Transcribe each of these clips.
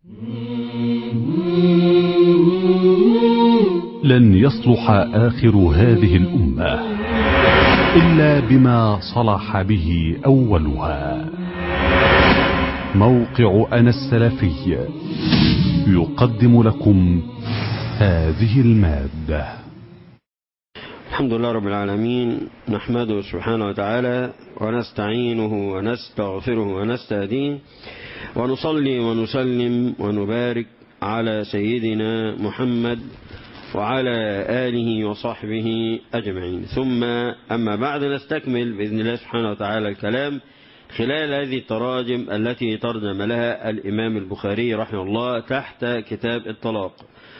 لن يصلح آخر هذه الأمة إلا بما صلح به أولها موقع أنا السلفي يقدم لكم هذه المادة الحمد لله رب العالمين نحمده سبحانه وتعالى ونستعينه ونستغفره ونستهديه ونصلي ونسلم ونبارك على سيدنا محمد وعلى آله وصحبه أجمعين ثم أما بعد نستكمل بإذن الله سبحانه وتعالى الكلام خلال هذه التراجم التي ترجم لها الإمام البخاري رحمه الله تحت كتاب الطلاق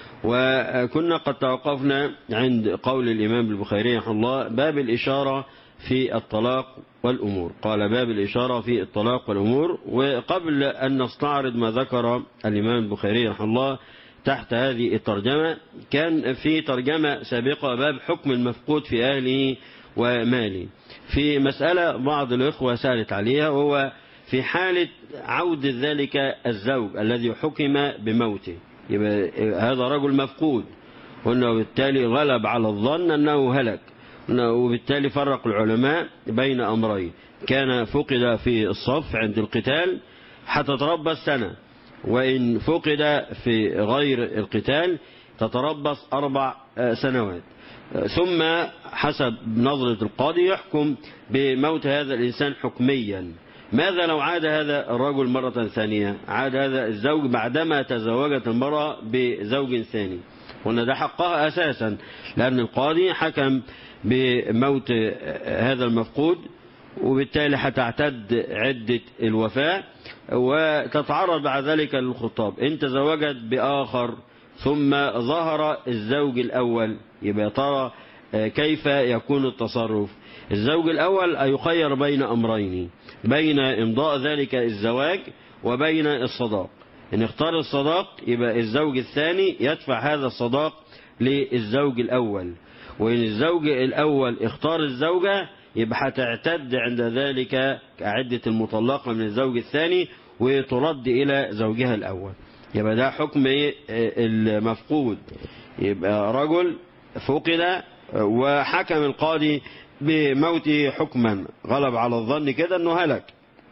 وكنا قد توقفنا عند قول الإمام البخاري رحمه الله باب الإشارة في الطلاق والأمور قال باب الإشارة في الطلاق والأمور وقبل أن نستعرض ما ذكر الإمام البخاري رحمه الله تحت هذه الترجمة كان في ترجمة سابقة باب حكم المفقود في أهله وماله في مسألة بعض الإخوة سألت عليها وهو في حالة عودة ذلك الزوج الذي حكم بموته يبقى هذا رجل مفقود قلنا وبالتالي غلب على الظن أنه هلك وبالتالي فرق العلماء بين أمرين كان فقد في الصف عند القتال حتى تربص سنة وإن فقد في غير القتال تتربص أربع سنوات ثم حسب نظرة القاضي يحكم بموت هذا الإنسان حكميا ماذا لو عاد هذا الرجل مرة ثانية عاد هذا الزوج بعدما تزوجت المرأة بزوج ثاني قلنا ده حقها أساسا لأن القاضي حكم بموت هذا المفقود وبالتالي هتعتد عدة الوفاة وتتعرض بعد ذلك للخطاب إن تزوجت بآخر ثم ظهر الزوج الأول يبقى ترى كيف يكون التصرف الزوج الأول يخير بين أمرين بين إمضاء ذلك الزواج وبين الصداق إن اختار الصداق يبقى الزوج الثاني يدفع هذا الصداق للزوج الأول وإن الزوج الأول اختار الزوجة يبقى هتعتد عند ذلك كعدة المطلقة من الزوج الثاني وترد إلى زوجها الأول يبقى ده حكم المفقود يبقى رجل فقد وحكم القاضي بموته حكما غلب على الظن كده انه هلك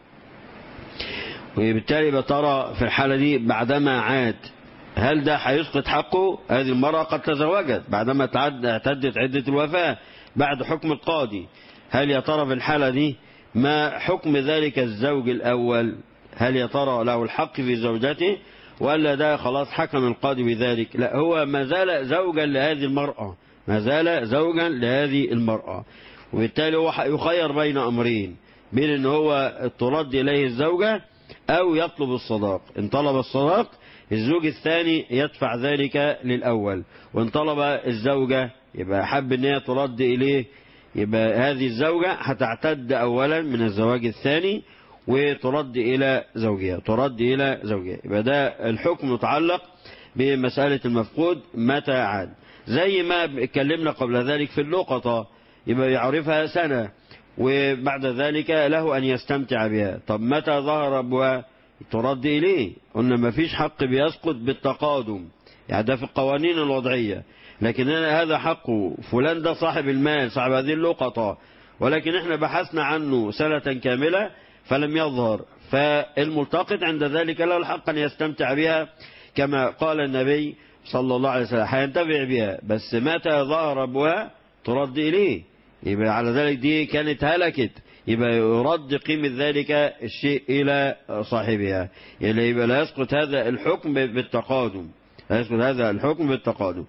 وبالتالي بترى في الحالة دي بعدما عاد هل ده هيسقط حقه هذه المرأة قد تزوجت بعدما اعتدت عدة الوفاة بعد حكم القاضي هل يا ترى في الحالة دي ما حكم ذلك الزوج الأول هل يا ترى له الحق في زوجته ولا ده خلاص حكم القاضي بذلك لا هو ما زال زوجا لهذه المرأة ما زال زوجا لهذه المرأة وبالتالي هو يخير بين أمرين بين ان هو ترد إليه الزوجة أو يطلب الصداق إن طلب الصداق الزوج الثاني يدفع ذلك للأول وإن طلب الزوجة يبقى حب ان هي ترد إليه يبقى هذه الزوجة هتعتد أولا من الزواج الثاني وترد إلى زوجها ترد إلى زوجها يبقى ده الحكم متعلق بمسألة المفقود متى عاد زي ما اتكلمنا قبل ذلك في اللقطة يبقى يعرفها سنة وبعد ذلك له أن يستمتع بها طب متى ظهر أبوها ترد إليه قلنا ما فيش حق بيسقط بالتقادم يعني ده في القوانين الوضعية لكن هذا حقه فلان ده صاحب المال صاحب هذه اللقطة ولكن احنا بحثنا عنه سنة كاملة فلم يظهر فالملتقط عند ذلك له الحق أن يستمتع بها كما قال النبي صلى الله عليه وسلم هينتفع بها بس متى ظهر أبوها ترد إليه يبقى على ذلك دي كانت هلكت يبقى يرد قيمة ذلك الشيء إلى صاحبها يعني يبقى لا يسقط هذا الحكم بالتقادم لا يسقط هذا الحكم بالتقادم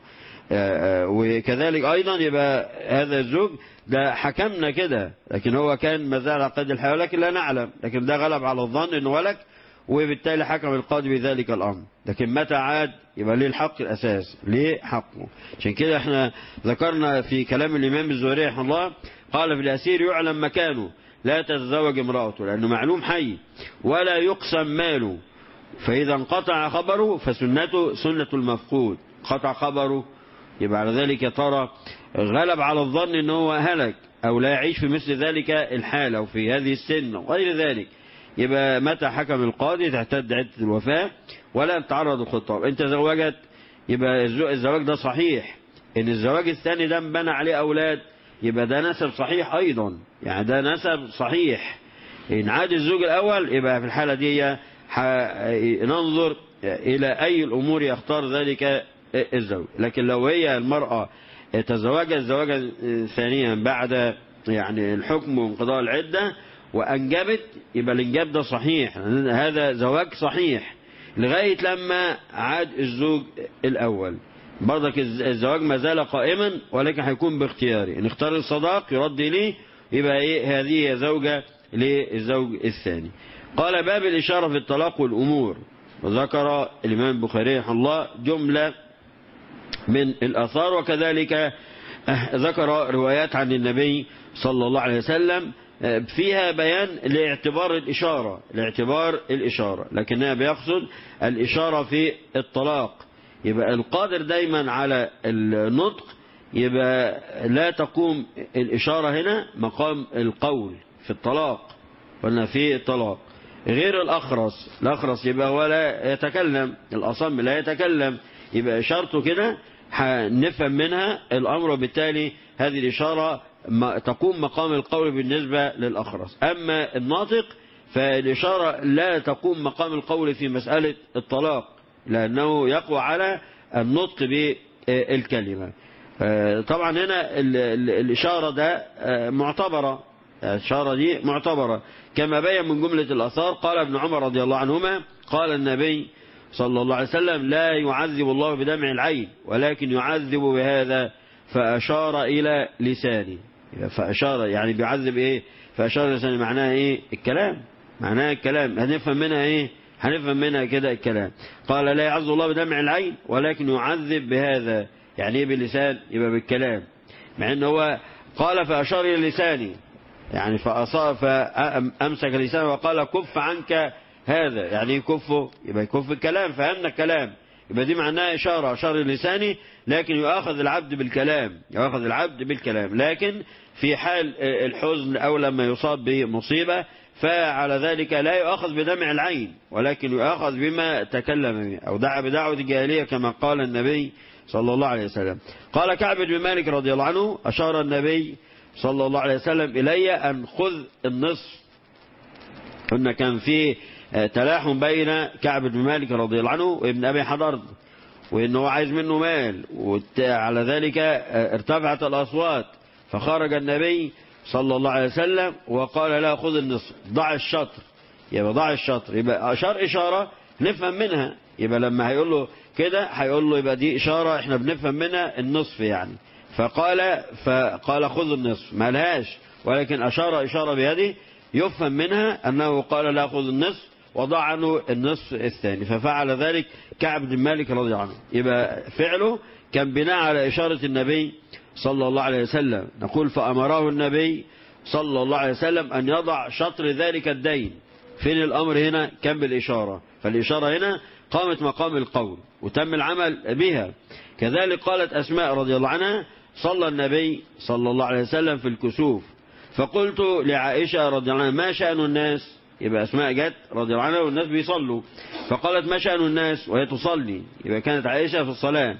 وكذلك أيضا يبقى هذا الزوج ده حكمنا كده لكن هو كان مازال قد الحياة لكن لا نعلم لكن ده غلب على الظن انه ولك وبالتالي حكم القاضي بذلك الأمر لكن متى عاد يبقى ليه الحق الأساس ليه حقه عشان كده احنا ذكرنا في كلام الإمام الزهري رحمه الله قال في الأسير يعلم مكانه لا تتزوج امرأته لأنه معلوم حي ولا يقسم ماله فإذا انقطع خبره فسنته سنة المفقود قطع خبره يبقى على ذلك ترى غلب على الظن ان هو هلك او لا يعيش في مثل ذلك الحال او في هذه السن وغير ذلك يبقى متى حكم القاضي تحتد عدة الوفاة ولا تتعرض الخطاب انت زوجت يبقى الزواج ده صحيح ان الزواج الثاني ده بنى عليه اولاد يبقى ده نسب صحيح ايضا يعني ده نسب صحيح ان عاد الزوج الاول يبقى في الحالة دي ننظر الى اي الامور يختار ذلك الزوج لكن لو هي المرأة تزوجت زواجا ثانيا بعد يعني الحكم وانقضاء العدة وأنجبت يبقى الإنجاب ده صحيح هذا زواج صحيح لغاية لما عاد الزوج الأول برضك الزواج ما زال قائما ولكن هيكون باختياري إن اختار الصداق يرد إليه يبقى إيه هذه زوجة للزوج الثاني قال باب الإشارة في الطلاق والأمور وذكر الإمام البخاري رحمه الله جملة من الأثار وكذلك ذكر روايات عن النبي صلى الله عليه وسلم فيها بيان لاعتبار الإشارة لاعتبار الإشارة لكنها بيقصد الإشارة في الطلاق يبقى القادر دايما على النطق يبقى لا تقوم الإشارة هنا مقام القول في الطلاق قلنا في الطلاق غير الأخرس الأخرس يبقى هو لا يتكلم الأصم لا يتكلم يبقى إشارته كده نفهم منها الأمر وبالتالي هذه الإشارة تقوم مقام القول بالنسبة للأخرس أما الناطق فالإشارة لا تقوم مقام القول في مسألة الطلاق لأنه يقوى على النطق بالكلمة طبعا هنا الإشارة ده معتبرة الإشارة دي معتبرة كما بين من جملة الأثار قال ابن عمر رضي الله عنهما قال النبي صلى الله عليه وسلم لا يعذب الله بدمع العين ولكن يعذب بهذا فأشار إلى لساني فأشار يعني بيعذب إيه فأشار لساني معناها إيه الكلام معناها الكلام هنفهم منها إيه هنفهم منها كده الكلام قال لا يعذب الله بدمع العين ولكن يعذب بهذا يعني إيه باللسان يبقى بالكلام مع إن هو قال فأشار إلى لساني يعني فأصاب فأمسك لسانه وقال كف عنك هذا يعني يكفه يبقى يكف الكلام فهمنا الكلام يبقى دي معناها إشارة أشار لساني لكن يؤاخذ العبد بالكلام يؤاخذ العبد بالكلام لكن في حال الحزن أو لما يصاب بمصيبة فعلى ذلك لا يؤاخذ بدمع العين ولكن يؤاخذ بما تكلم به أو دعا بدعوة الجاهلية كما قال النبي صلى الله عليه وسلم قال كعب بن مالك رضي الله عنه أشار النبي صلى الله عليه وسلم إلي أن خذ النصف قلنا كان في تلاحم بين كعب بن مالك رضي الله عنه وابن أبي حضرد وإنه عايز منه مال وعلى ذلك ارتفعت الأصوات فخرج النبي صلى الله عليه وسلم وقال لا خذ النصف ضع الشطر يبقى ضع الشطر يبقى أشار إشارة نفهم منها يبقى لما هيقول له كده هيقول له يبقى دي إشارة احنا بنفهم منها النصف يعني فقال فقال خذ النصف ما لهاش ولكن أشار إشارة بيده يفهم منها أنه قال لا خذ النصف وضع عنه النصف الثاني ففعل ذلك كعب بن مالك رضي الله عنه يبقى فعله كان بناء على إشارة النبي صلى الله عليه وسلم نقول فأمره النبي صلى الله عليه وسلم أن يضع شطر ذلك الدين فين الأمر هنا كان بالإشارة فالإشارة هنا قامت مقام القول وتم العمل بها كذلك قالت أسماء رضي الله عنها صلى النبي صلى الله عليه وسلم في الكسوف فقلت لعائشة رضي الله عنها ما شأن الناس يبقى أسماء جت رضي الله عنها والناس بيصلوا فقالت ما شأن الناس وهي تصلي يبقى كانت عائشة في الصلاة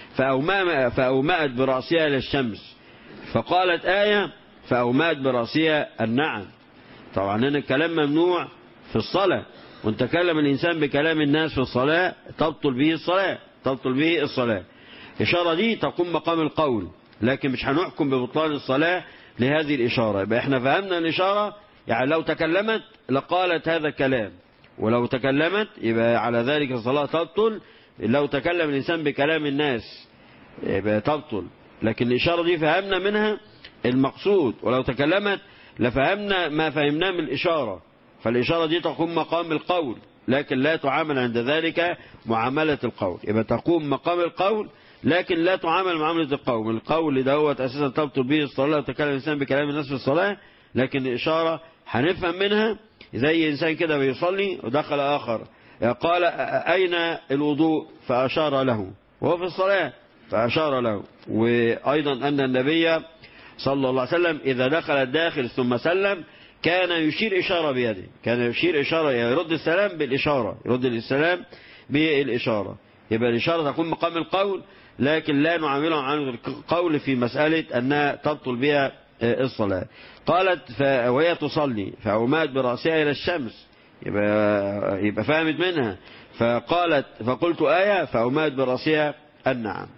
فأومأت برأسها إلى الشمس فقالت آية فأومأت برأسها النعم طبعا هنا الكلام ممنوع في الصلاة وان تكلم الإنسان بكلام الناس في الصلاة تبطل به الصلاة تبطل به الصلاة الإشارة دي تقوم مقام القول لكن مش هنحكم ببطلان الصلاة لهذه الإشارة يبقى احنا فهمنا الإشارة يعني لو تكلمت لقالت هذا الكلام ولو تكلمت يبقى على ذلك الصلاة تبطل لو تكلم الإنسان بكلام الناس يبقى تبطل لكن الإشارة دي فهمنا منها المقصود ولو تكلمت لفهمنا ما فهمناه من الإشارة فالإشارة دي تقوم مقام القول لكن لا تعامل عند ذلك معاملة القول يبقى تقوم مقام القول لكن لا تعامل معاملة القول القول دوت أساسا تبطل به الصلاة لو تكلم الإنسان بكلام الناس في الصلاة لكن الإشارة هنفهم منها زي إنسان كده بيصلي ودخل آخر قال أين الوضوء فأشار له وهو في الصلاة فأشار له وأيضا أن النبي صلى الله عليه وسلم إذا دخل الداخل ثم سلم كان يشير إشارة بيده كان يشير إشارة يعني يرد السلام بالإشارة يرد السلام بالإشارة يبقى الإشارة تكون مقام القول لكن لا نعاملهم عن القول في مسألة أنها تبطل بها الصلاة قالت وهي تصلي فأومات برأسها إلى الشمس يبقى, يبقى فهمت منها فقالت فقلت آية فأومات برأسها النعم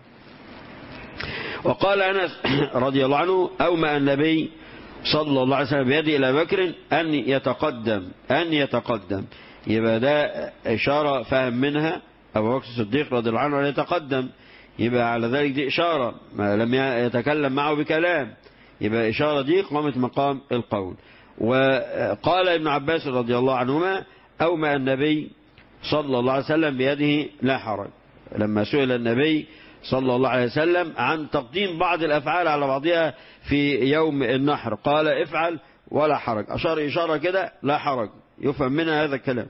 وقال أنس رضي الله عنه أومأ النبي صلى الله عليه وسلم بيده إلى بكر أن يتقدم أن يتقدم يبقى ده إشارة فهم منها أبو بكر الصديق رضي الله عنه أن يتقدم يبقى على ذلك دي إشارة ما لم يتكلم معه بكلام يبقى إشارة دي قامت مقام القول وقال ابن عباس رضي الله عنهما أومأ النبي صلى الله عليه وسلم بيده لا حرج لما سئل النبي صلى الله عليه وسلم عن تقديم بعض الأفعال على بعضها في يوم النحر قال افعل ولا حرج أشار إشارة كده لا حرج يفهم منها هذا الكلام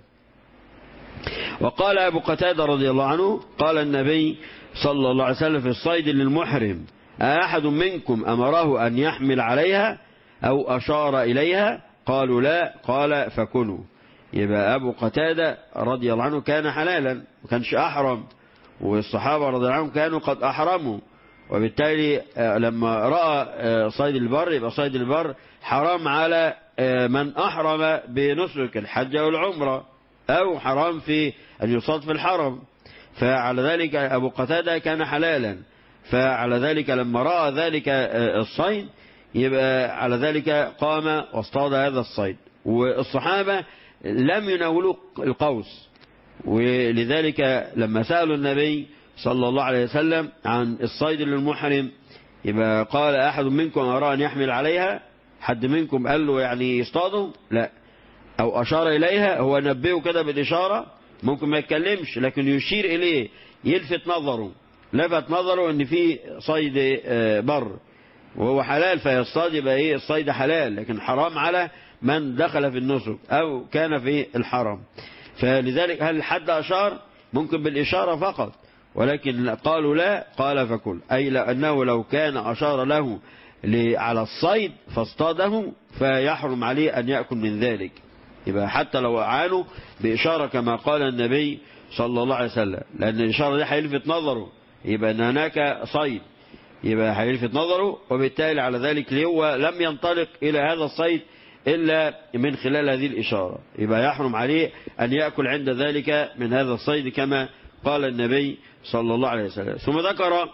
وقال أبو قتادة رضي الله عنه قال النبي صلى الله عليه وسلم في الصيد للمحرم أحد منكم أمره أن يحمل عليها أو أشار إليها قالوا لا قال فكلوا يبقى أبو قتادة رضي الله عنه كان حلالا ما كانش أحرم والصحابة رضي الله عنهم كانوا قد أحرموا وبالتالي لما رأى صيد البر يبقى صيد البر حرام على من أحرم بنسك الحج والعمرة أو حرام في أن يصاد في الحرم فعلى ذلك أبو قتادة كان حلالا فعلى ذلك لما رأى ذلك الصيد يبقى على ذلك قام واصطاد هذا الصيد والصحابة لم يناولوا القوس ولذلك لما سألوا النبي صلى الله عليه وسلم عن الصيد للمحرم يبقى قال أحد منكم أرى أن يحمل عليها حد منكم قال له يعني يصطاده لا أو أشار إليها هو نبهه كده بالإشارة ممكن ما يتكلمش لكن يشير إليه يلفت نظره لفت نظره ان في صيد بر وهو حلال فيصطاد يبقى ايه الصيد حلال لكن حرام على من دخل في النسك او كان في الحرم فلذلك هل حد اشار ممكن بالاشاره فقط ولكن قالوا لا قال فكل اي لانه لو كان اشار له على الصيد فاصطاده فيحرم عليه ان ياكل من ذلك يبقى حتى لو اعانوا باشاره كما قال النبي صلى الله عليه وسلم لان الاشاره دي هيلفت نظره يبقى ان هناك صيد يبقى هيلفت نظره وبالتالي على ذلك هو لم ينطلق إلى هذا الصيد إلا من خلال هذه الإشارة يبقى يحرم عليه أن يأكل عند ذلك من هذا الصيد كما قال النبي صلى الله عليه وسلم ثم ذكر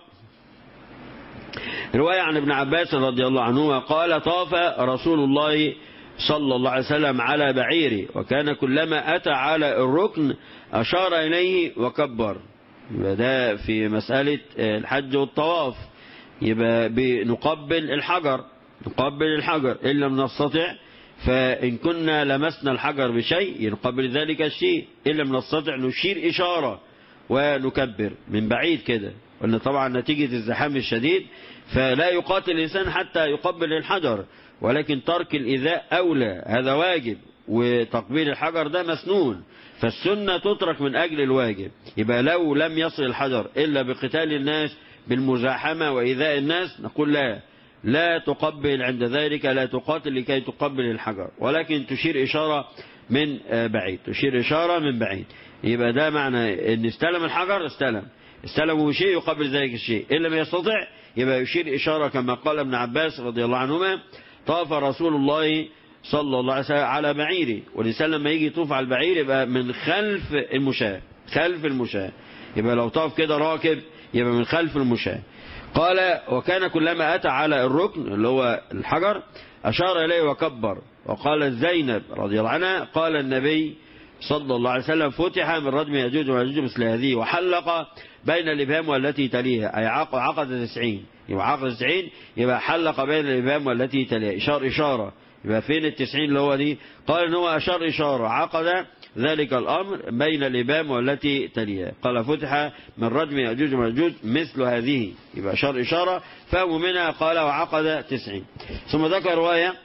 رواية عن ابن عباس رضي الله عنهما قال طاف رسول الله صلى الله عليه وسلم على بعيره وكان كلما أتى على الركن أشار إليه وكبر يبقى ده في مسألة الحج والطواف يبقى بنقبل الحجر نقبل الحجر إن لم نستطع فإن كنا لمسنا الحجر بشيء نقبل ذلك الشيء إن لم نستطع نشير إشارة ونكبر من بعيد كده وأن طبعا نتيجة الزحام الشديد فلا يقاتل الإنسان حتى يقبل الحجر ولكن ترك الإذاء أولى هذا واجب وتقبيل الحجر ده مسنون فالسنة تترك من أجل الواجب يبقى لو لم يصل الحجر إلا بقتال الناس بالمزاحمة وإيذاء الناس نقول لا لا تقبل عند ذلك لا تقاتل لكي تقبل الحجر ولكن تشير إشارة من بعيد تشير إشارة من بعيد يبقى ده معنى ان استلم الحجر استلم استلمه شيء يقبل ذلك الشيء إن لم يستطع يبقى يشير إشارة كما قال ابن عباس رضي الله عنهما طاف رسول الله صلى الله عليه وسلم على بعيره والإنسان لما يجي يطوف على البعير يبقى من خلف المشاة خلف المشاة يبقى لو طاف كده راكب يبقى من خلف المشاة قال وكان كلما أتى على الركن اللي هو الحجر أشار إليه وكبر وقال زينب رضي الله عنها قال النبي صلى الله عليه وسلم فتح من ردم يجوج ويجوج مثل هذه وحلق بين الإبهام والتي تليها أي عقد تسعين يبقى عقد تسعين يبقى حلق بين الإبهام والتي تليها إشار إشارة يبقى فين التسعين اللي هو دي قال إن هو أشار إشارة عقد ذلك الأمر بين الإبام والتي تليها قال فتح من ردم يأجوج ومأجوج مثل هذه يبقى أشار إشارة فهم منها قال وعقد تسعين ثم ذكر رواية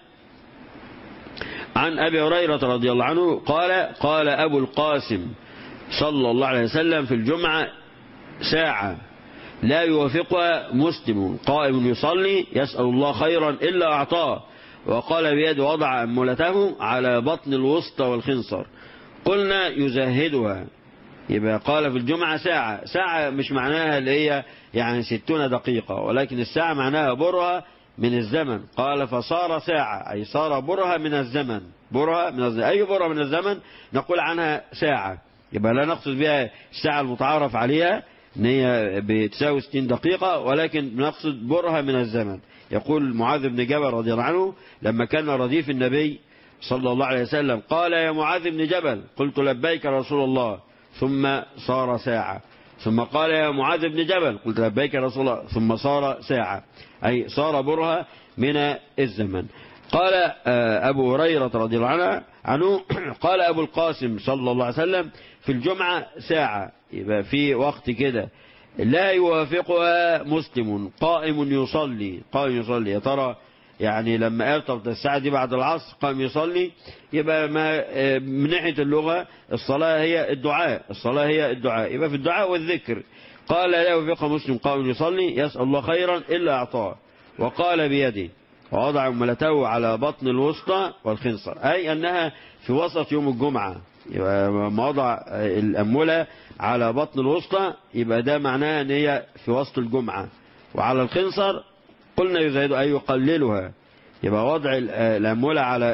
عن أبي هريرة رضي الله عنه قال قال أبو القاسم صلى الله عليه وسلم في الجمعة ساعة لا يوافقها مسلم قائم يصلي يسأل الله خيرا إلا أعطاه وقال بيد وضع أمولته على بطن الوسطى والخنصر قلنا يزهدها يبقى قال في الجمعة ساعة ساعة مش معناها اللي هي يعني ستون دقيقة ولكن الساعة معناها برهة من الزمن قال فصار ساعة أي صار برهة من الزمن برهة من الزمن أي برهة من الزمن نقول عنها ساعة يبقى لا نقصد بها الساعة المتعارف عليها ان هي بتساوي 60 دقيقة ولكن نقصد برهة من الزمن يقول معاذ بن جبل رضي الله عنه لما كان رديف النبي صلى الله عليه وسلم قال يا معاذ بن جبل قلت لبيك رسول الله ثم صار ساعة ثم قال يا معاذ بن جبل قلت لبيك رسول الله ثم صار ساعة أي صار برهة من الزمن قال أبو هريرة رضي الله عنه, عنه قال أبو القاسم صلى الله عليه وسلم في الجمعة ساعة يبقى في وقت كده لا يوافقها مسلم قائم يصلي قائم يصلي يا ترى يعني لما قال الساعة دي بعد العصر قام يصلي يبقى ما من ناحية اللغة الصلاة هي الدعاء الصلاة هي الدعاء يبقى في الدعاء والذكر قال لا يوافق مسلم قائم يصلي يسأل الله خيرا إلا أعطاه وقال بيده ووضع أملته على بطن الوسطى والخنصر أي أنها في وسط يوم الجمعة يبقى ما وضع الأمولة على بطن الوسطى يبقى ده معناه أن هي في وسط الجمعة وعلى الخنصر قلنا يزيد أي يقللها يبقى وضع الأمولة على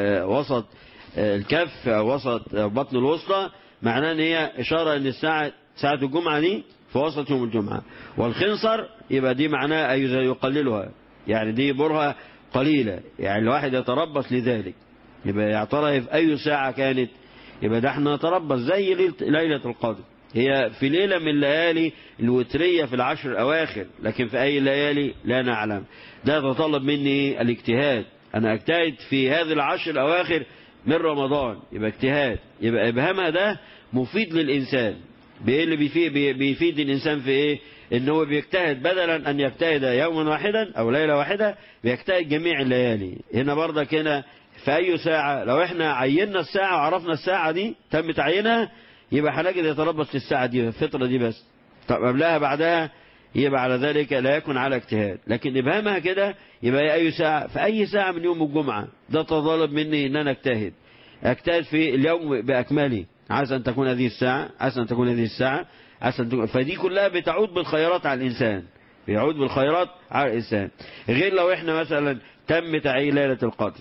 وسط الكف أو وسط بطن الوسطى معناه أن هي إشارة أن الساعة ساعة الجمعة دي في وسط يوم الجمعة والخنصر يبقى دي معناه أي يقللها يعني دي برهة قليلة يعني الواحد يتربص لذلك يبقى يعترف في أي ساعة كانت يبقى ده احنا نتربص زي ليلة القدر هي في ليلة من الليالي الوترية في العشر الأواخر لكن في أي ليالي لا نعلم ده يتطلب مني الاجتهاد أنا أجتهد في هذه العشر الأواخر من رمضان يبقى اجتهاد يبقى إبهامها ده مفيد للإنسان بإيه اللي بيفيد, بيفيد الإنسان في إيه إن هو بيجتهد بدلا أن يجتهد يوما واحدا أو ليلة واحدة بيجتهد جميع الليالي هنا برضك هنا في أي ساعة لو احنا عيننا الساعة وعرفنا الساعة دي تم تعيينها يبقى هنجد يتربص في الساعة دي في الفترة دي بس طب قبلها بعدها يبقى على ذلك لا يكون على اجتهاد لكن إبهامها كده يبقى أي ساعة في أي ساعة من يوم الجمعة ده تطالب مني إن أنا اجتهد اجتهد في اليوم بأكمله عسى أن تكون هذه الساعة عسى أن تكون هذه الساعة عسى أن تكون فدي كلها بتعود بالخيرات على الإنسان بيعود بالخيرات على الإنسان غير لو احنا مثلا تم تعيين ليلة القدر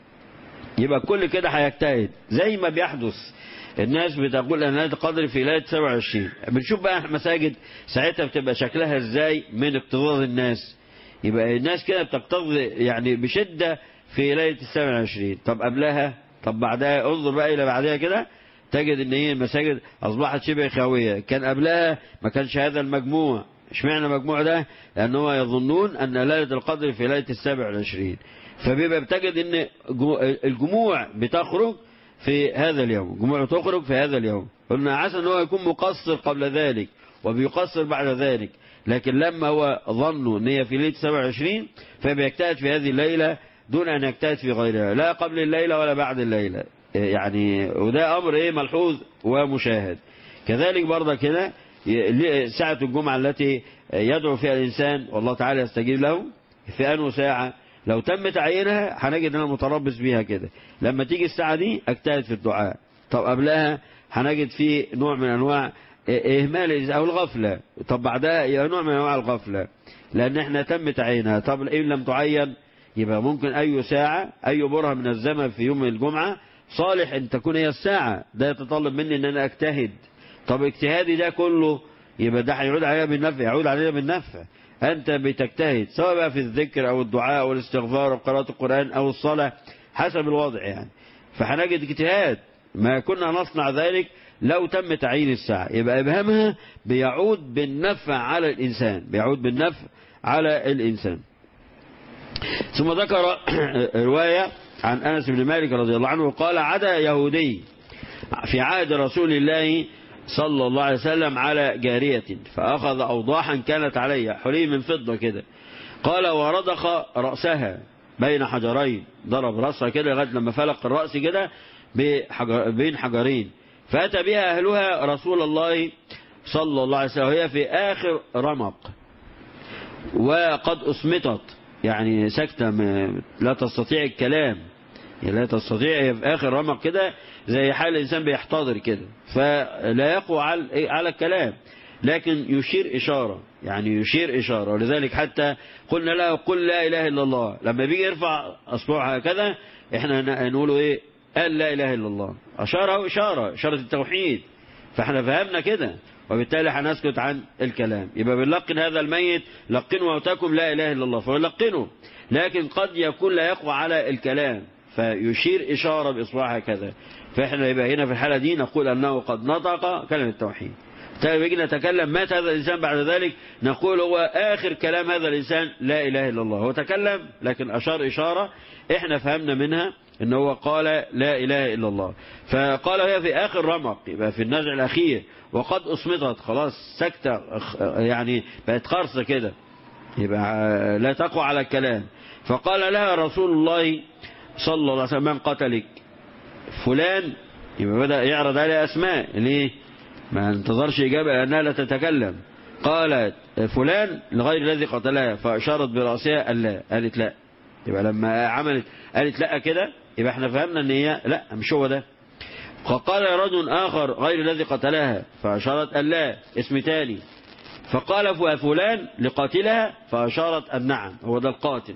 يبقى كل كده هيجتهد زي ما بيحدث الناس بتقول ان ليله القدر في ليله 27 بنشوف بقى مساجد ساعتها بتبقى شكلها ازاي من اكتظاظ الناس يبقى الناس كده بتقتضي يعني بشده في ليله ال 27 طب قبلها طب بعدها انظر بقى الى بعدها كده تجد ان هي المساجد اصبحت شبه خاويه كان قبلها ما كانش هذا المجموع اشمعنى المجموع ده لان هو يظنون ان ليله القدر في ليله السابع والعشرين فبيبقى بتجد ان الجموع بتخرج في هذا اليوم الجموع تخرج في هذا اليوم قلنا عسى ان هو يكون مقصر قبل ذلك وبيقصر بعد ذلك لكن لما هو ظنوا ان هي في ليله 27 فبيجتهد في هذه الليله دون ان يجتهد في غيرها لا قبل الليله ولا بعد الليله يعني وده امر ايه ملحوظ ومشاهد كذلك برضه كده ساعة الجمعة التي يدعو فيها الإنسان والله تعالى يستجيب له في أنه ساعة لو تم تعيينها هنجد أنا متربص بيها كده لما تيجي الساعة دي أجتهد في الدعاء طب قبلها هنجد في نوع من أنواع إهمال أو الغفلة طب بعدها نوع من أنواع الغفلة لأن احنا تم تعيينها طب إن لم تعين يبقى ممكن أي ساعة أي برهة من الزمن في يوم الجمعة صالح أن تكون هي الساعة ده يتطلب مني أن أنا أجتهد طب اجتهادي ده كله يبقى ده هيعود علينا بالنفع يعود علينا بالنفع أنت بتجتهد سواء بقى في الذكر أو الدعاء أو الاستغفار أو قراءة القرآن أو الصلاة حسب الوضع يعني فهنجد اجتهاد ما كنا نصنع ذلك لو تم تعيين الساعة يبقى إبهامها بيعود بالنفع على الإنسان بيعود بالنفع على الإنسان ثم ذكر رواية عن أنس بن مالك رضي الله عنه قال عدا يهودي في عهد رسول الله صلى الله عليه وسلم على جارية فأخذ أوضاحا كانت عليها حلي من فضة كده قال ورضخ رأسها بين حجرين ضرب رأسها كده لغاية لما فلق الرأس كده بين حجرين فأتى بها أهلها رسول الله صلى الله عليه وسلم وهي في آخر رمق وقد أسمطت يعني سكتة لا تستطيع الكلام يعني لا تستطيع في آخر رمق كده زي حال الإنسان بيحتضر كده فلا يقوى على على الكلام لكن يشير إشارة يعني يشير إشارة ولذلك حتى قلنا له قل لا إله إلا الله لما بيجي يرفع أصبعها هكذا احنا نقوله إيه قال لا إله إلا الله أشاره إشارة إشارة التوحيد فاحنا فهمنا كده وبالتالي هنسكت عن الكلام يبقى بنلقن هذا الميت لقنوا موتاكم لا إله إلا الله فيلقنوا لكن قد يكون لا يقوى على الكلام فيشير إشارة بإصبعها كذا فإحنا يبقى هنا في الحالة دي نقول أنه قد نطق كلمة التوحيد بيجي نتكلم مات هذا الإنسان بعد ذلك نقول هو آخر كلام هذا الإنسان لا إله إلا الله هو تكلم لكن أشار إشارة إحنا فهمنا منها إن هو قال لا إله إلا الله فقال هي في آخر رمق يبقى في النزع الأخير وقد أصمتت خلاص سكتة يعني بقت خرصة كده يبقى لا تقوى على الكلام فقال لها رسول الله صلى الله عليه وسلم من قتلك فلان يبقى بدأ يعرض عليه أسماء ليه ما انتظرش إجابة لأنها لا تتكلم قالت فلان لغير الذي قتلها فأشارت برأسها قال لا قالت لا يبقى لما عملت قالت لا كده يبقى احنا فهمنا ان هي لا مش هو ده فقال رجل آخر غير الذي قتلها فأشارت قال لا اسم تاني فقال فلان لقاتلها فأشارت النعم هو ده القاتل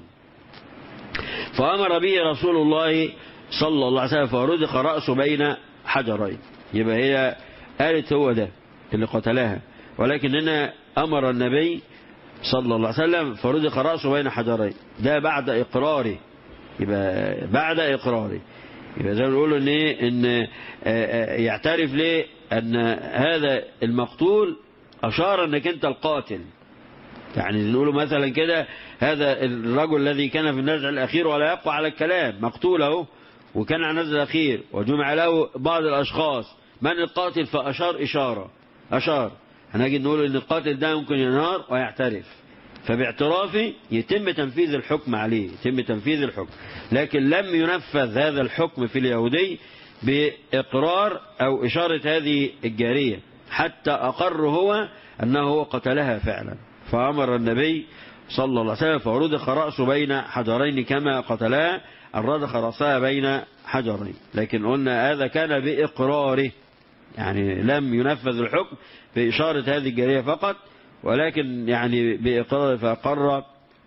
فأمر به رسول الله صلى الله عليه وسلم فرزق رأسه بين حجرين يبقى هي قالت هو ده اللي قتلها ولكن هنا أمر النبي صلى الله عليه وسلم فرزق رأسه بين حجرين ده بعد إقراره يبقى بعد إقراره يبقى زي ما نقول ان ايه ان يعترف ليه ان هذا المقتول اشار انك انت القاتل يعني نقوله مثلا كده هذا الرجل الذي كان في النزع الاخير ولا يقوى على الكلام مقتول اهو وكان على النزع الاخير وجمع له بعض الاشخاص من القاتل فاشار اشاره اشار هنجي نقول ان القاتل ده ممكن ينهار ويعترف فباعترافه يتم تنفيذ الحكم عليه يتم تنفيذ الحكم لكن لم ينفذ هذا الحكم في اليهودي بإقرار أو إشارة هذه الجارية حتى أقر هو أنه هو قتلها فعلا فأمر النبي صلى الله عليه وسلم فرضخ رأسه بين حجرين كما قتلها الرضخ رأسها بين حجرين لكن قلنا هذا كان بإقراره يعني لم ينفذ الحكم بإشارة هذه الجارية فقط ولكن يعني بإقرار فأقر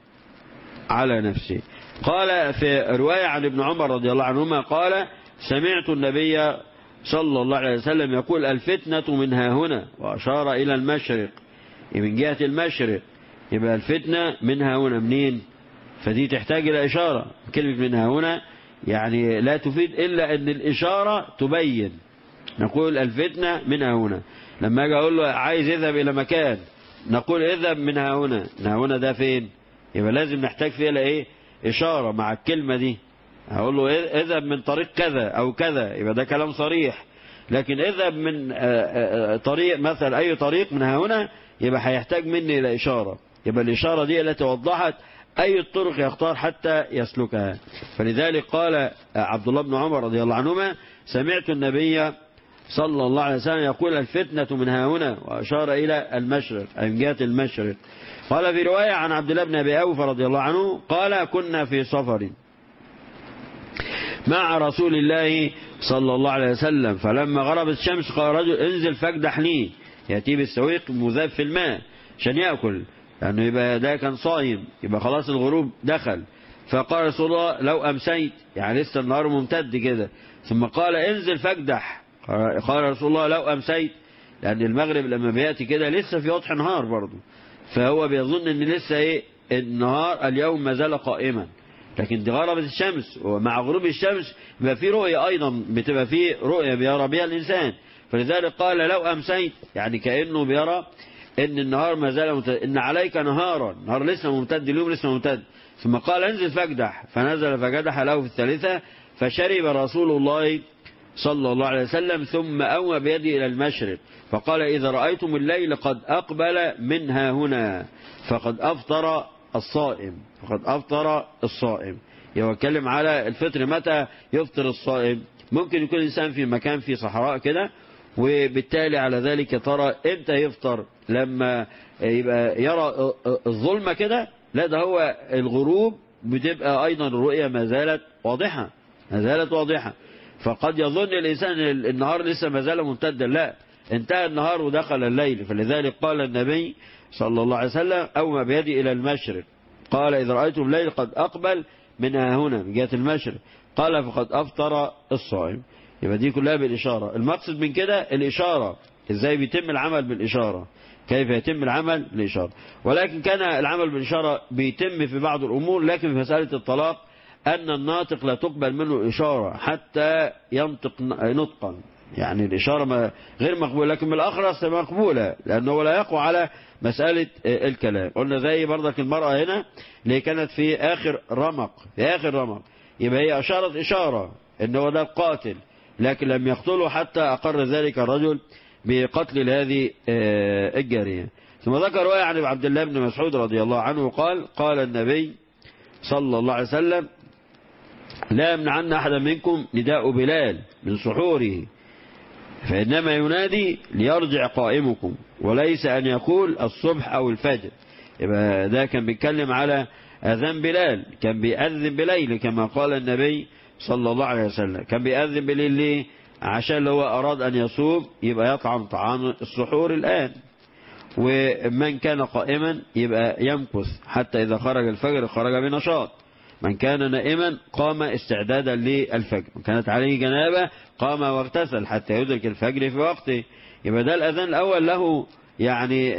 على نفسه قال في رواية عن ابن عمر رضي الله عنهما قال سمعت النبي صلى الله عليه وسلم يقول الفتنة من ها هنا وأشار إلى المشرق من جهة المشرق يبقى الفتنة من ها هنا منين فدي تحتاج إلى إشارة كلمة من ها هنا يعني لا تفيد إلا أن الإشارة تبين نقول الفتنة من ها هنا لما أجي أقول له عايز يذهب إلى مكان نقول اذهب من ها هنا من ها هنا ده فين يبقى لازم نحتاج فيها ايه اشارة مع الكلمة دي هقول له اذهب من طريق كذا او كذا يبقى ده كلام صريح لكن اذهب من طريق مثلا اي طريق من ها هنا يبقى هيحتاج مني الى اشارة يبقى الاشارة دي التي وضحت اي الطرق يختار حتى يسلكها فلذلك قال عبد الله بن عمر رضي الله عنهما سمعت النبي صلى الله عليه وسلم يقول الفتنة من ها هنا وأشار إلى المشرق أي من جهة المشرق قال في رواية عن عبد الله بن أبي أوف رضي الله عنه قال كنا في سفر مع رسول الله صلى الله عليه وسلم فلما غربت الشمس قال رجل انزل فاكدحني يأتي بالسويق مذاب في الماء عشان يأكل لأنه يبقى ده كان صايم يبقى خلاص الغروب دخل فقال رسول الله لو أمسيت يعني لسه النهار ممتد كده ثم قال انزل فاكدح قال رسول الله لو أمسيت لأن المغرب لما بيأتي كده لسه في وضح نهار برضه فهو بيظن ان لسه ايه النهار اليوم ما زال قائما لكن دي غربت الشمس ومع غروب الشمس بيبقى في رؤية أيضا بتبقى في رؤية بيرى بها الإنسان فلذلك قال لو أمسيت يعني كأنه بيرى ان النهار ما زال ممتد ان عليك نهارا النهار لسه ممتد اليوم لسه ممتد ثم قال انزل فاجدح فنزل فجدح له في الثالثة فشرب رسول الله صلى الله عليه وسلم ثم أوى بيده إلى المشرق فقال إذا رأيتم الليل قد أقبل منها هنا فقد أفطر الصائم فقد أفطر الصائم يتكلم على الفطر متى يفطر الصائم ممكن يكون الإنسان في مكان في صحراء كده وبالتالي على ذلك ترى امتى يفطر لما يبقى يرى الظلمة كده لا ده هو الغروب بتبقى أيضا الرؤية ما زالت واضحة ما زالت واضحة فقد يظن الإنسان النهار لسه ما زال ممتدا لا انتهى النهار ودخل الليل فلذلك قال النبي صلى الله عليه وسلم أوما بيدي إلى المشرق قال إذا رأيتم الليل قد أقبل من هنا من جهة المشرق قال فقد أفطر الصائم يبقى دي كلها بالإشارة المقصد من كده الإشارة إزاي بيتم العمل بالإشارة كيف يتم العمل بالإشارة ولكن كان العمل بالإشارة بيتم في بعض الأمور لكن في مسألة الطلاق أن الناطق لا تقبل منه إشارة حتى ينطق نطقا يعني الإشارة ما غير مقبولة لكن بالأخرس مقبولة لأنه لا يقوى على مسألة الكلام قلنا زي برضك المرأة هنا اللي كانت في آخر رمق في آخر رمق يبقى هي أشارت إشارة إنه ده القاتل لكن لم يقتله حتى أقر ذلك الرجل بقتل هذه الجارية ثم ذكر رواية عن عبد الله بن مسعود رضي الله عنه قال قال النبي صلى الله عليه وسلم لا يمنعن أحدا منكم نداء بلال من سحوره فإنما ينادي ليرجع قائمكم وليس أن يقول الصبح أو الفجر يبقى ده كان بيتكلم على أذان بلال كان بيأذن بليل كما قال النبي صلى الله عليه وسلم كان بيأذن بليل ليه عشان لو أراد أن يصوم يبقى يطعم طعام السحور الآن ومن كان قائما يبقى يمكث حتى إذا خرج الفجر خرج بنشاط من كان نائما قام استعدادا للفجر من كانت عليه جنابة قام واغتسل حتى يدرك الفجر في وقته يبقى ده الأذان الأول له يعني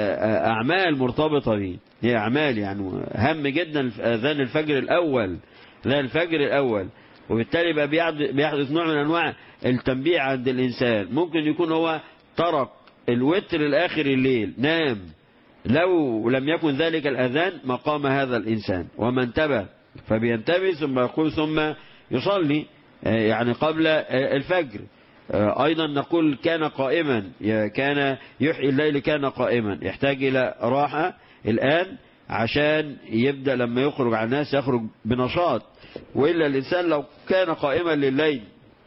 أعمال مرتبطة به هي أعمال يعني هم جدا أذان الفجر الأول لا الفجر الأول وبالتالي بقى بيحدث نوع من أنواع التنبيه عند الإنسان ممكن يكون هو ترك الوتر الآخر الليل نام لو لم يكن ذلك الأذان مقام هذا الإنسان وما انتبه فبينتبه ثم يقول ثم يصلي يعني قبل الفجر أيضا نقول كان قائما كان يحيي الليل كان قائما يحتاج إلى راحة الآن عشان يبدأ لما يخرج على الناس يخرج بنشاط وإلا الإنسان لو كان قائما لليل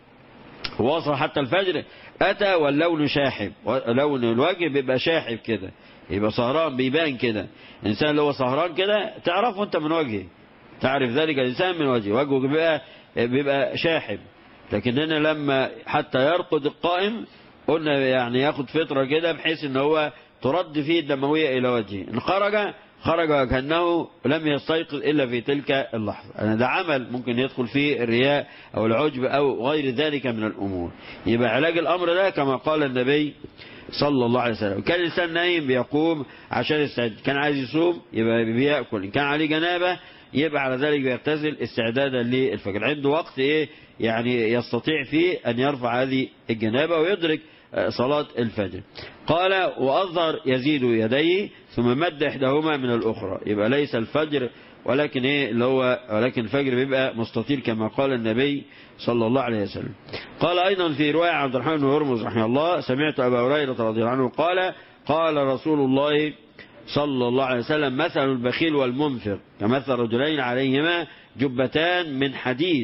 ووصل حتى الفجر أتى واللون شاحب لون الوجه بيبقى شاحب كده يبقى سهران بيبان كده الإنسان اللي هو سهران كده تعرفه أنت من وجهه تعرف ذلك الإنسان من وجهه وجهه بيبقى, بيبقى شاحب لكن هنا لما حتى يرقد القائم قلنا يعني ياخد فترة كده بحيث ان هو ترد فيه الدموية إلى وجهه إن خرج خرج كأنه لم يستيقظ إلا في تلك اللحظة أنا ده عمل ممكن يدخل فيه الرياء أو العجب أو غير ذلك من الأمور يبقى علاج الأمر ده كما قال النبي صلى الله عليه وسلم كان الإنسان نايم بيقوم عشان يستعد كان عايز يصوم يبقى بيأكل إن كان عليه جنابة يبقى على ذلك بيغتسل استعدادا للفجر عنده وقت إيه يعني يستطيع فيه أن يرفع هذه الجنابة ويدرك صلاة الفجر قال وأظهر يزيد يديه ثم مد إحداهما من الأخرى يبقى ليس الفجر ولكن إيه اللي هو ولكن الفجر بيبقى مستطيل كما قال النبي صلى الله عليه وسلم قال أيضا في رواية عبد الرحمن بن هرمز رحمه الله سمعت أبا هريرة رضي الله عنه قال قال رسول الله صلى الله عليه وسلم مثل البخيل والمنفق كمثل رجلين عليهما جبتان من حديد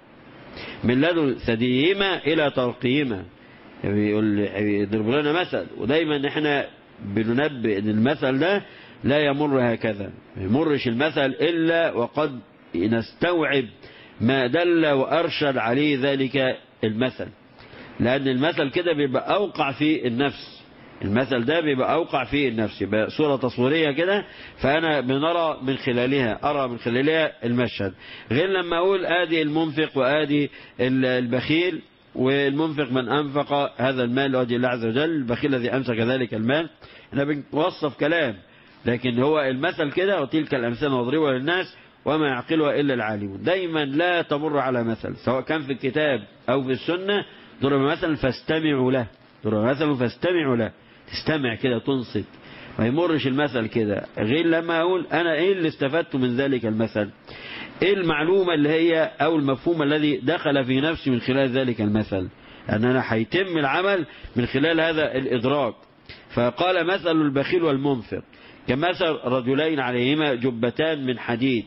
من لدن ثديهما إلى ترقيهما يقول يضرب لنا مثل ودايما احنا بننبه ان المثل ده لا يمر هكذا ما يمرش المثل إلا وقد نستوعب ما دل وأرشد عليه ذلك المثل لأن المثل كده بيبقى أوقع في النفس المثل ده بيبقى أوقع في النفس يبقى صورة تصويرية كده فأنا بنرى من خلالها أرى من خلالها المشهد غير لما أقول آدي المنفق وآدي البخيل والمنفق من أنفق هذا المال لوجه الله عز وجل البخيل الذي أمسك ذلك المال احنا بنوصف كلام لكن هو المثل كده وتلك الأمثال نضربها للناس وما يعقلها إلا العالمون دايما لا تمر على مثل سواء كان في الكتاب أو في السنة ضرب مثلا فاستمعوا له ضرب مثلا فاستمعوا له تستمع كده تنصت ما يمرش المثل كده غير لما أقول أنا إيه اللي استفدت من ذلك المثل إيه المعلومة اللي هي أو المفهوم الذي دخل في نفسي من خلال ذلك المثل أن أنا هيتم العمل من خلال هذا الإدراك فقال مثل البخيل والمنفق كمثل رجلين عليهما جبتان من حديد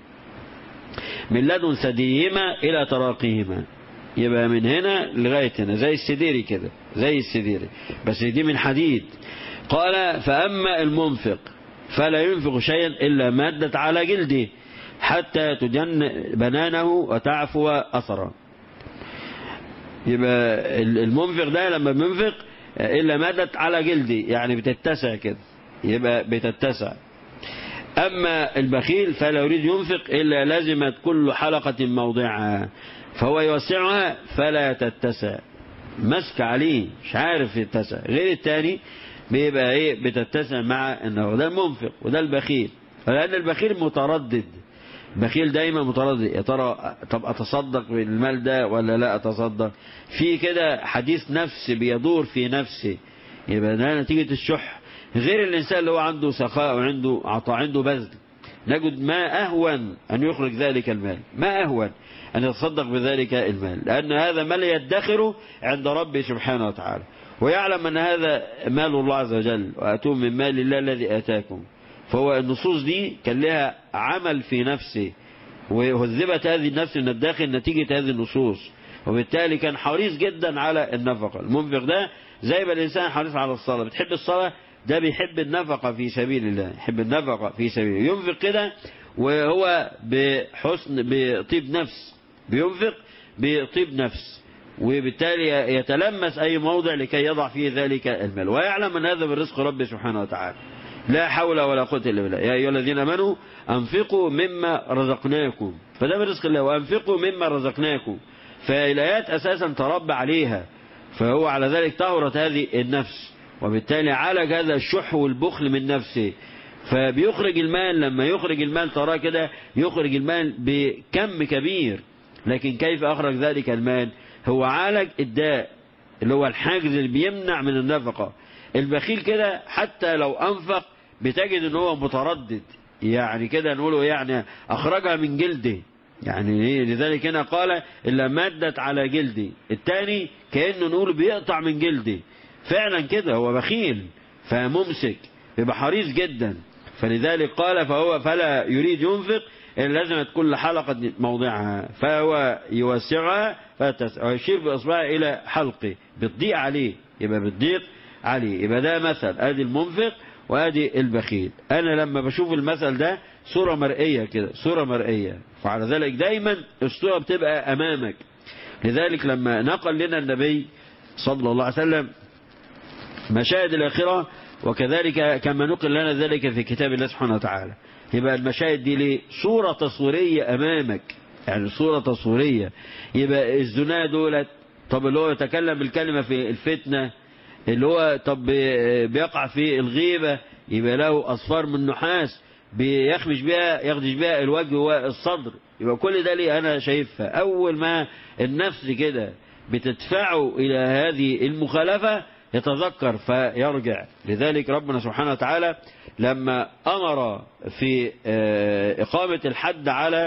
من لدن ثديهما إلى تراقيهما يبقى من هنا لغاية هنا زي السديري كده زي السديري بس دي من حديد قال فأما المنفق فلا ينفق شيئا إلا مادة على جلده حتى تجن بنانه وتعفو أثره يبقى المنفق ده لما بينفق إلا مادت على جلدي يعني بتتسع كده يبقى بتتسع أما البخيل فلا يريد ينفق إلا لزمت كل حلقة موضعها فهو يوسعها فلا تتسع مسك عليه مش عارف يتسع غير التاني بيبقى ايه بتتسع مع انه ده المنفق وده البخيل لأن البخيل متردد بخيل دايما متردد يا ترى طب اتصدق بالمال ده ولا لا اتصدق في كده حديث نفس بيدور في نفسه يبقى ده نتيجة الشح غير الإنسان اللي هو عنده سخاء وعنده عطاء عنده بذل نجد ما أهون أن يخرج ذلك المال ما أهون أن يتصدق بذلك المال لأن هذا مال يدخره عند ربه سبحانه وتعالى ويعلم أن هذا مال الله عز وجل وأتوم من مال الله الذي آتاكم فهو النصوص دي كان لها عمل في نفسه وهذبت هذه النفس من الداخل نتيجة هذه النصوص وبالتالي كان حريص جدا على النفقة المنفق ده زي ما الإنسان حريص على الصلاة بتحب الصلاة ده بيحب النفقة في سبيل الله يحب النفقة في سبيل الله ينفق كده وهو بحسن بطيب نفس بينفق بطيب نفس وبالتالي يتلمس أي موضع لكي يضع فيه ذلك المال ويعلم أن هذا من رزق ربه سبحانه وتعالى لا حول ولا قوة إلا بالله يا أيها الذين أمنوا أنفقوا مما رزقناكم فده من رزق الله وأنفقوا مما رزقناكم فالآيات أساسا تربى عليها فهو على ذلك طهرت هذه النفس وبالتالي عالج هذا الشح والبخل من نفسه فبيخرج المال لما يخرج المال تراه كده يخرج المال بكم كبير لكن كيف أخرج ذلك المال هو عالج الداء اللي هو الحاجز اللي بيمنع من النفقة البخيل كده حتى لو أنفق بتجد ان هو متردد يعني كده نقوله يعني أخرجها من جلده يعني لذلك هنا قال إلا مادت على جلدي الثاني كأنه نقول بيقطع من جلدي فعلا كده هو بخيل فممسك يبقى حريص جدا فلذلك قال فهو فلا يريد ينفق إلا لازمت كل حلقة موضعها فهو يوسعها ويشير بإصبعه إلى حلقه بتضيق عليه يبقى بتضيق عليه يبقى ده مثل ادي المنفق وادي البخيل انا لما بشوف المثل ده صورة مرئية كده صورة مرئية فعلى ذلك دايما الصورة بتبقى امامك لذلك لما نقل لنا النبي صلى الله عليه وسلم مشاهد الآخرة وكذلك كما نقل لنا ذلك في كتاب الله سبحانه وتعالى يبقى المشاهد دي ليه صورة تصويرية أمامك يعني صورة تصويرية يبقى الزنا دولت طب اللي هو يتكلم بالكلمة في الفتنة اللي هو طب بيقع في الغيبة يبقى له أصفار من نحاس بيخمش بها يخدش بها الوجه والصدر يبقى كل ده ليه أنا شايفها أول ما النفس كده بتدفعه إلى هذه المخالفة يتذكر فيرجع لذلك ربنا سبحانه وتعالى لما أمر في إقامة الحد على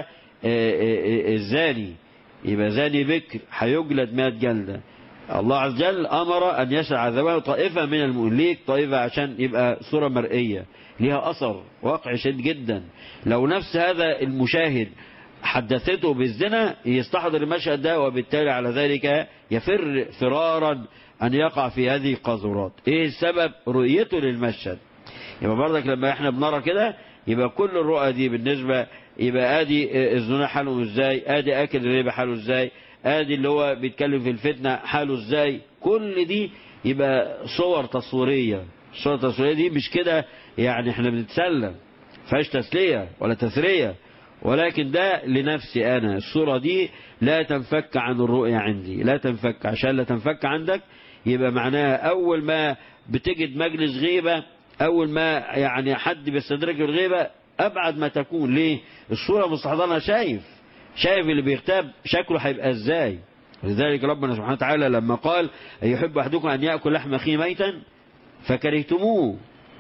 الزاني يبقى زاني بكر هيجلد 100 جلدة الله عز وجل أمر أن يشرع عذابه طائفة من المؤليك طائفة عشان يبقى صورة مرئية لها أثر واقع شديد جدا لو نفس هذا المشاهد حدثته بالزنا يستحضر المشهد ده وبالتالي على ذلك يفر فرارا أن يقع في هذه القاذورات إيه السبب رؤيته للمشهد يبقى برضك لما احنا بنرى كده يبقى كل الرؤى دي بالنسبة يبقى ادي الزنا حاله ازاي ادي اكل الربا حاله ازاي ادي اللي هو بيتكلم في الفتنة حاله ازاي كل دي يبقى صور تصويرية الصور التصويرية دي مش كده يعني احنا بنتسلى فيهاش تسلية ولا تثرية ولكن ده لنفسي أنا الصورة دي لا تنفك عن الرؤية عندي لا تنفك عشان لا تنفك عندك يبقى معناها أول ما بتجد مجلس غيبة أول ما يعني حد بيستدرك الغيبة أبعد ما تكون ليه الصورة مستحضرة شايف شايف اللي بيغتاب شكله هيبقى ازاي لذلك ربنا سبحانه وتعالى لما قال يحب أحدكم أن يأكل لحم أخيه ميتا فكرهتموه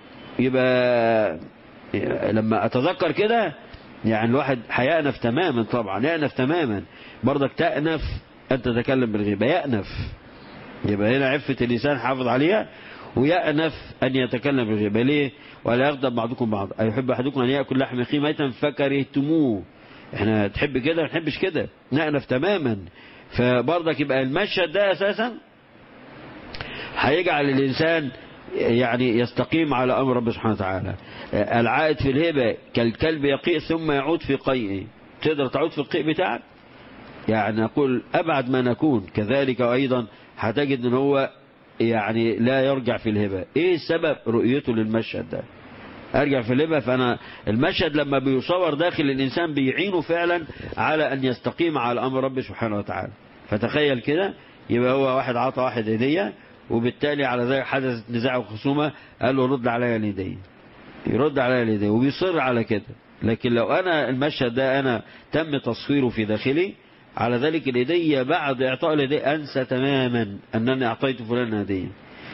يبقى لما أتذكر كده يعني الواحد هيأنف تماما طبعا يأنف تماما برضك تأنف أن تتكلم بالغيبة يأنف يبقى هنا عفة اللسان حافظ عليها ويأنف أن يتكلم بالغيبة ليه ولا يغضب بعضكم بعض أيحب أحدكم أن يأكل لحم أخيه ميتا فكرهتموه احنا تحب كده ما نحبش كده نأنف تماما فبرضك يبقى المشهد ده أساسا هيجعل الإنسان يعني يستقيم على أمر رب سبحانه وتعالى العائد في الهبة كالكلب يقيء ثم يعود في قيئه تقدر تعود في القيء بتاعك يعني نقول أبعد ما نكون كذلك أيضا هتجد أن هو يعني لا يرجع في الهبة إيه سبب رؤيته للمشهد ده أرجع في الهبة فأنا المشهد لما بيصور داخل الإنسان بيعينه فعلا على أن يستقيم على أمر رب سبحانه وتعالى فتخيل كده يبقى هو واحد عطى واحد هدية وبالتالي على ذلك حدثت نزاع وخصومة قال له رد عليا الهدية يرد عليا الهدية وبيصر على كده لكن لو أنا المشهد ده أنا تم تصويره في داخلي على ذلك الهدية بعد إعطاء الهدية أنسى تماما أنني أعطيت فلان هدية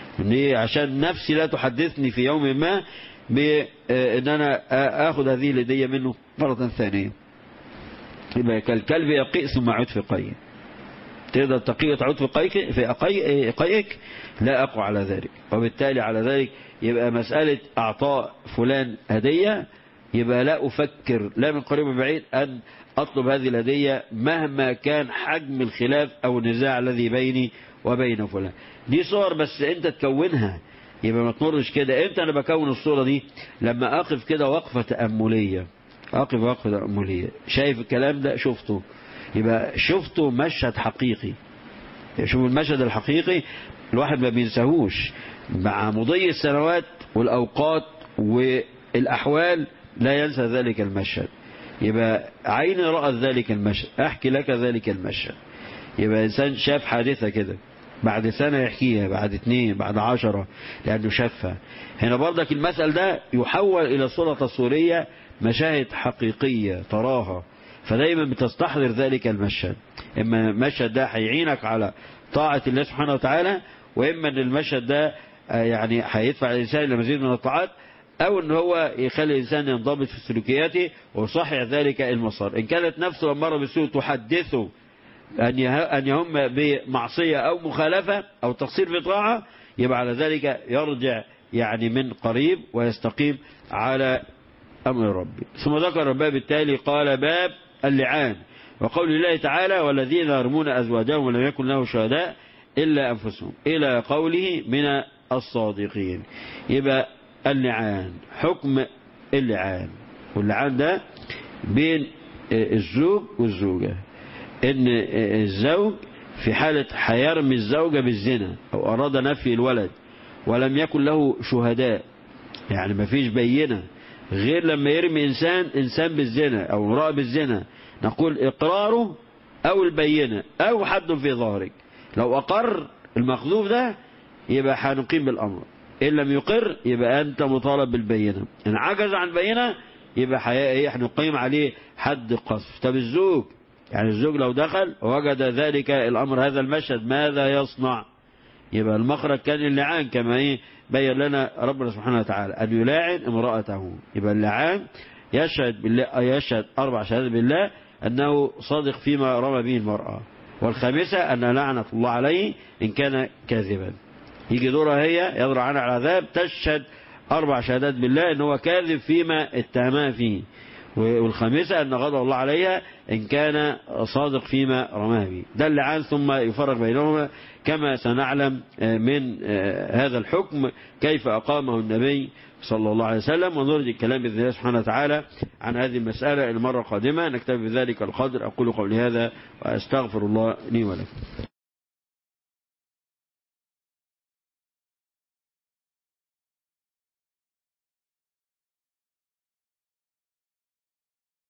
عشان نفسي لا تحدثني في يوم ما بأن أنا أخذ هذه الهدية منه مرة ثانية يبقى كالكلب يقيء ثم يعود في قيه تقدر تقي تعود في قيك في قيك لا أقوى على ذلك وبالتالي على ذلك يبقى مسألة أعطاء فلان هدية يبقى لا أفكر لا من قريب بعيد أن أطلب هذه الهدية مهما كان حجم الخلاف أو النزاع الذي بيني وبين فلان دي صور بس أنت تكونها يبقى ما تمرش كده امتى انا بكون الصورة دي لما اقف كده وقفة تأملية اقف وقفة تأملية شايف الكلام ده شفته يبقى شفته مشهد حقيقي شوف المشهد الحقيقي الواحد ما بينساهوش مع مضي السنوات والأوقات والأحوال لا ينسى ذلك المشهد يبقى عيني رأت ذلك المشهد أحكي لك ذلك المشهد يبقى إنسان شاف حادثة كده بعد سنة يحكيها بعد اثنين بعد عشرة لأنه شافها هنا برضك المثل ده يحول إلى صورة تصويرية مشاهد حقيقية تراها فدايما بتستحضر ذلك المشهد إما المشهد ده هيعينك على طاعة الله سبحانه وتعالى وإما أن المشهد ده يعني هيدفع الإنسان إلى مزيد من الطاعات أو أن هو يخلي الإنسان ينضبط في سلوكياته ويصحح ذلك المسار إن كانت نفسه مرة بالسوء تحدثه أن يهم بمعصية أو مخالفة أو تقصير في طاعة يبقى على ذلك يرجع يعني من قريب ويستقيم على أمر ربي ثم ذكر الباب التالي قال باب اللعان وقول الله تعالى والذين يرمون أزواجهم ولم يكن له شهداء إلا أنفسهم إلى قوله من الصادقين يبقى اللعان حكم اللعان واللعان ده بين الزوج والزوجة ان الزوج في حالة هيرمي الزوجة بالزنا او اراد نفي الولد ولم يكن له شهداء يعني ما فيش بينة غير لما يرمي انسان انسان بالزنا او امرأة بالزنا نقول اقراره او البينة او حد في ظهرك لو اقر المخذوف ده يبقى هنقيم بالامر ان لم يقر يبقى انت مطالب بالبينة ان عجز عن بينة يبقى هنقيم عليه حد قذف طب الزوج يعني الزوج لو دخل وجد ذلك الأمر هذا المشهد ماذا يصنع يبقى المخرج كان اللعان كما ايه بين لنا ربنا سبحانه وتعالى أن يلاعن امرأته يبقى اللعان يشهد بالله يشهد أربع شهادات بالله أنه صادق فيما رمى به المرأة والخامسة أن لعنة الله عليه إن كان كاذبا يجي دورها هي يضرع عنها العذاب تشهد أربع شهادات بالله أنه كاذب فيما اتهمها فيه والخامسة أن غضب الله عليها إن كان صادق فيما رماه به ده اللعان ثم يفرق بينهما كما سنعلم من هذا الحكم كيف أقامه النبي صلى الله عليه وسلم ونرجع الكلام بإذن الله سبحانه وتعالى عن هذه المسألة المرة القادمة نكتفي بذلك القدر أقول قولي هذا وأستغفر الله لي ولكم